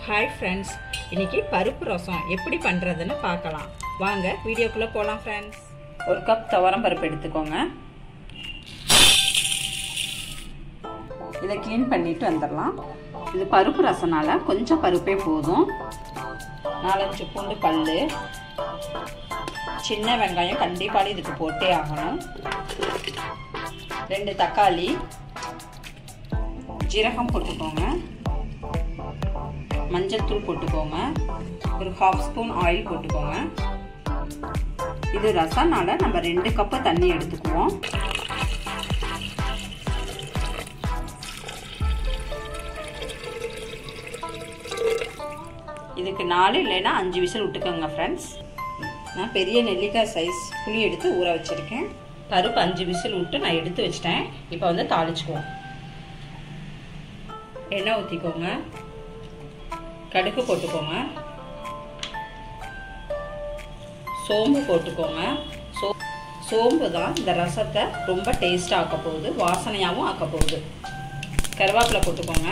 hi friends இன்னைக்கு பருப்பு ரசம் எப்படி பண்ணுறதுன்னு பார்க்கலாம் வாங்க வீடியோக்குள்ளே போகலாம் ஃப்ரெண்ட்ஸ் ஒரு கப் துவரம் பருப்பு எடுத்துக்கோங்க இதை க்ளீன் பண்ணிட்டு வந்துடலாம் இது பருப்பு ரசனால கொஞ்சம் பருப்பே போதும் நாலஞ்சு பூண்டு பல் சின்ன வெங்காயம் கண்டிப்பாக இதுக்கு போட்டே ஆகணும் ரெண்டு தக்காளி ஜீரகம் போட்டுக்கோங்க மஞ்சள் தூள் போட்டுக்கோங்க ஒரு ஹாஃப் ஸ்பூன் ஆயில் போட்டுக்கோங்க இது ரசம்னால நம்ம ரெண்டு கப்பு தண்ணி எடுத்துக்குவோம் இதுக்கு நாலு இல்லைன்னா அஞ்சு விசில் விட்டுக்கோங்க ஃப்ரெண்ட்ஸ் நான் பெரிய நெல்லிக்காய் சைஸ் புளி எடுத்து ஊற வச்சுருக்கேன் பருப்பு அஞ்சு விசில் விட்டு நான் எடுத்து வச்சிட்டேன் இப்போ வந்து தாளிச்சுக்குவோம் எண்ணெய் ஊற்றிக்கோங்க கடுகு போட்டுக்கோங்க சோம்பு போட்டுக்கோங்க சோ சோம்பு தான் இந்த ரசத்தை ரொம்ப டேஸ்ட்டாக ஆக்க போகுது வாசனையாகவும் ஆக்க போகுது கருவேப்பிலை போட்டுக்கோங்க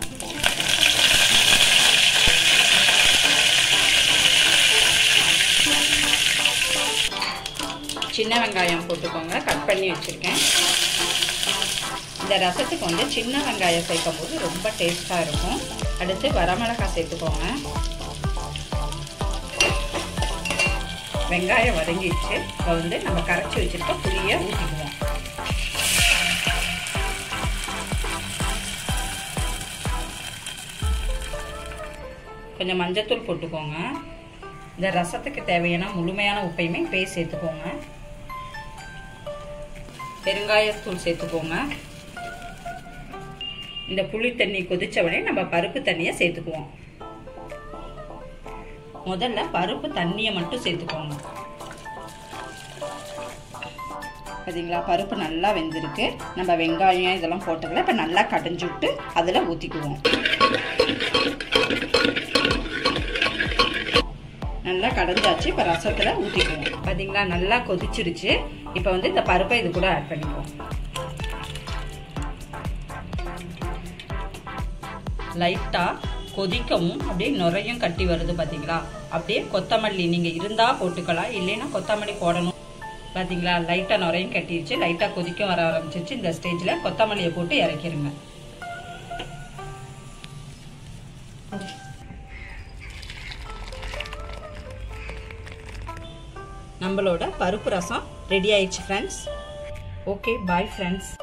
சின்ன வெங்காயம் போட்டுக்கோங்க கட் பண்ணி வச்சுருக்கேன் இந்த ரசத்துக்கு வந்து சின்ன வெங்காயம் சேர்க்கும் போது ரொம்ப டேஸ்ட்டாக இருக்கும் அடுத்து வரமிளகாய் சேர்த்துக்கோங்க வெங்காயம் வதங்கிடுச்சு இப்போ வந்து நம்ம கரைச்சி வச்சுருக்க புளியை ஊற்றிக்குவோம் கொஞ்சம் மஞ்சத்தூள் போட்டுக்கோங்க இந்த ரசத்துக்கு தேவையான முழுமையான உப்பையுமே இப்பயே சேர்த்துக்கோங்க பெருங்காயத்தூள் சேர்த்துக்கோங்க இந்த புளி தண்ணி கொதிச்சவனே நம்ம பருப்பு தண்ணியை சேர்த்துக்குவோம் முதல்ல பருப்பு தண்ணியை மட்டும் சேர்த்துக்கோங்க பார்த்தீங்களா பருப்பு நல்லா வெந்திருக்கு நம்ம வெங்காயம் இதெல்லாம் போட்டதில் இப்போ நல்லா கடைஞ்சி விட்டு அதில் ஊற்றிக்குவோம் நல்லா கடைஞ்சாச்சு இப்போ ரசத்தில் ஊற்றிக்குவோம் பார்த்தீங்களா நல்லா கொதிச்சிருச்சு இப்போ வந்து இந்த பருப்பை இது கூட ஆட் பண்ணிக்குவோம் லைட்டாக கொதிக்கவும் அப்படியே நுரையும் கட்டி வருது பார்த்தீங்களா அப்படியே கொத்தமல்லி நீங்கள் இருந்தால் போட்டுக்கலாம் இல்லைன்னா கொத்தமல்லி போடணும் பார்த்தீங்களா லைட்டாக நுரையும் கட்டிடுச்சு லைட்டாக கொதிக்க வர ஆரம்பிச்சிருச்சு இந்த ஸ்டேஜில் கொத்தமல்லியை போட்டு இறக்கிருங்க நம்மளோட பருப்பு ரசம் ரெடி ஆயிடுச்சு ஃப்ரெண்ட்ஸ் ஓகே பாய் ஃப்ரெண்ட்ஸ்